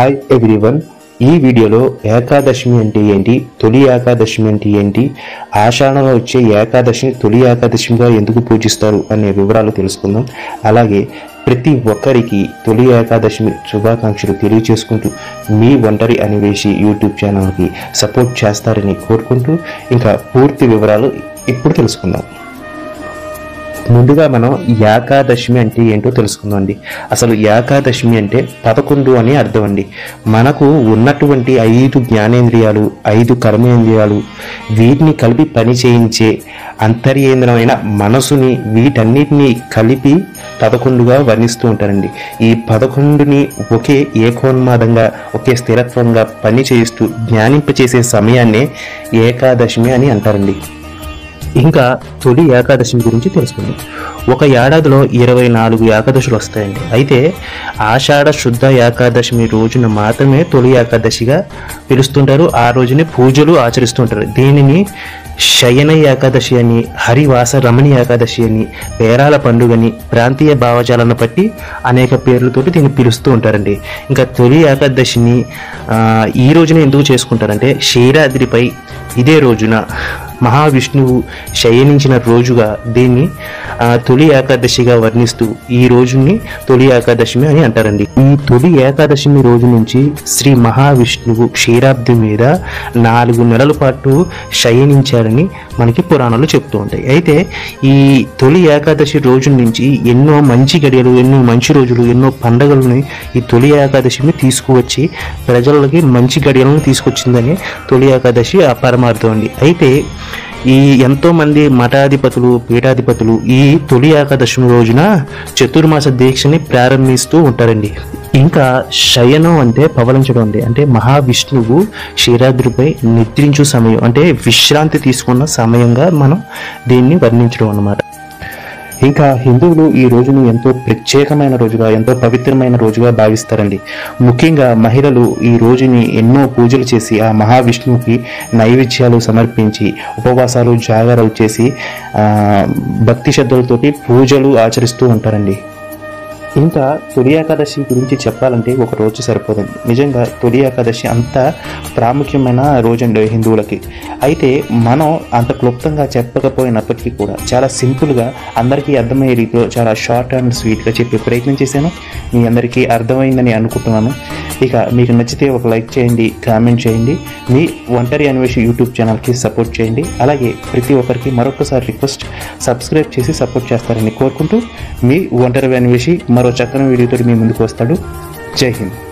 hi everyone ఈ వీడియోలో ఏకాదశమి అంటే ఏంటి తొలి ఏకాదశమి అంటే ఏంటి ఆషాఢంలో వచ్చే ఏకాదశిని తొలి ఏకాదశిగా ఎందుకు పూజిస్తారు అనే వివరాలు తెలుసుకుందాం అలాగే ప్రతి ఒక్కరికి తొలి ఏకాదశమి శుభాకాంక్షలు తెలియజేసుకుంటూ మీ ఒంటరి అనివేశి యూట్యూబ్ ఛానల్కి సపోర్ట్ చేస్తారని కోరుకుంటూ ఇంకా పూర్తి వివరాలు ఇప్పుడు తెలుసుకుందాం ముందుగా మనం ఏకాదశమి అంటే ఏంటో తెలుసుకుందాం అండి అసలు ఏకాదశమి అంటే పదకొండు అని అర్థం అండి మనకు ఉన్నటువంటి ఐదు జ్ఞానేంద్రియాలు ఐదు కర్మేంద్రియాలు వీటిని కలిపి పని చేయించే అంతర్యేంద్రమైన మనసుని వీటన్నిటిని కలిపి పదకొండుగా వర్ణిస్తూ ఉంటారండి ఈ పదకొండుని ఒకే ఏకోన్మాదంగా ఒకే స్థిరత్వంగా పని చేయిస్తూ జ్ఞానింపచేసే సమయాన్నే ఏకాదశమి అని అంటారండి ఇంకా తొలి ఏకాదశి గురించి తెలుసుకుందాం ఒక ఏడాదిలో ఇరవై నాలుగు ఏకాదశులు వస్తాయండి అయితే ఆషాఢ శుద్ధ ఏకాదశమి రోజున మాత్రమే తొలి ఏకాదశిగా పిలుస్తుంటారు ఆ రోజునే పూజలు ఆచరిస్తుంటారు దీనిని శయన ఏకాదశి అని హరివాస రమణి ఏకాదశి అని పేరాల పండుగని ప్రాంతీయ భావజాలను బట్టి అనేక పేర్లతోటి దీన్ని పిలుస్తూ ఉంటారండి ఇంకా తొలి ఏకాదశిని ఆ, ఈ రోజున ఎందుకు చేసుకుంటారంటే క్షీరాద్రిపై ఇదే రోజున మహావిష్ణువు శయనించిన రోజుగా దీన్ని ఆ, తొలి ఏకాదశిగా వర్ణిస్తూ ఈ రోజుని తొలి ఏకాదశమి అని అంటారండి ఈ తొలి ఏకాదశమి రోజు నుంచి శ్రీ మహావిష్ణువు క్షీరాబ్ది మీద నాలుగు నెలల పాటు శయనించారని మనకి పురాణాలు చెప్తూ ఉంటాయి అయితే ఈ తొలి ఏకాదశి రోజు నుంచి ఎన్నో మంచి గడియలు ఎన్నో మంచి రోజులు ఎన్నో పండగలని ఈ తొలి ఏకాదశిని తీసుకువచ్చి ప్రజలకి మంచి గడియలను తీసుకొచ్చిందని తొలి ఏకాదశి ఆ పరమార్థం అండి అయితే ఈ ఎంతో మంది మఠాధిపతులు పీఠాధిపతులు ఈ తొలి ఏకాదశమి రోజున చతుర్మాస దీక్షని ప్రారంభిస్తూ ఉంటారండి ఇంకా శయనం అంటే పవలించడం అండి అంటే మహావిష్ణువు క్షీరాద్రిపై నిద్రించు సమయం అంటే విశ్రాంతి తీసుకున్న సమయంగా మనం దీన్ని వర్ణించడం అన్నమాట ఇంకా హిందువులు ఈ రోజును ఎంతో ప్రత్యేకమైన రోజుగా ఎంతో పవిత్రమైన రోజుగా భావిస్తారండి ముఖ్యంగా మహిళలు ఈ రోజుని ఎన్నో పూజలు చేసి ఆ మహావిష్ణువుకి నైవేద్యాలు సమర్పించి ఉపవాసాలు జాగారాలు చేసి ఆ, భక్తి శ్రద్ధలతోటి పూజలు ఆచరిస్తూ ఉంటారండి ఇంకా తొలి ఏకాదశి గురించి చెప్పాలంటే ఒక రోజు సరిపోదండి నిజంగా తొలి ఏకాదశి అంత ప్రాముఖ్యమైన రోజండి హిందువులకి అయితే మనం అంత క్లుప్తంగా చెప్పకపోయినప్పటికీ కూడా చాలా సింపుల్గా అందరికీ అర్థమయ్యే రీతిలో చాలా షార్ట్ అండ్ స్వీట్గా చెప్పే ప్రయత్నం చేశాను మీ అందరికీ అర్థమైందని అనుకుంటున్నాను ఇక మీకు నచ్చితే ఒక లైక్ చేయండి కామెంట్ చేయండి మీ ఒంటరి అన్వేషి యూట్యూబ్ ఛానల్కి సపోర్ట్ చేయండి అలాగే ప్రతి ఒక్కరికి మరొకసారి రిక్వెస్ట్ సబ్స్క్రైబ్ చేసి సపోర్ట్ చేస్తారని కోరుకుంటూ మీ ఒంటరి అన్వేషి మరో చక్కని వీడియోతో మీ ముందుకు వస్తాడు జై హింద్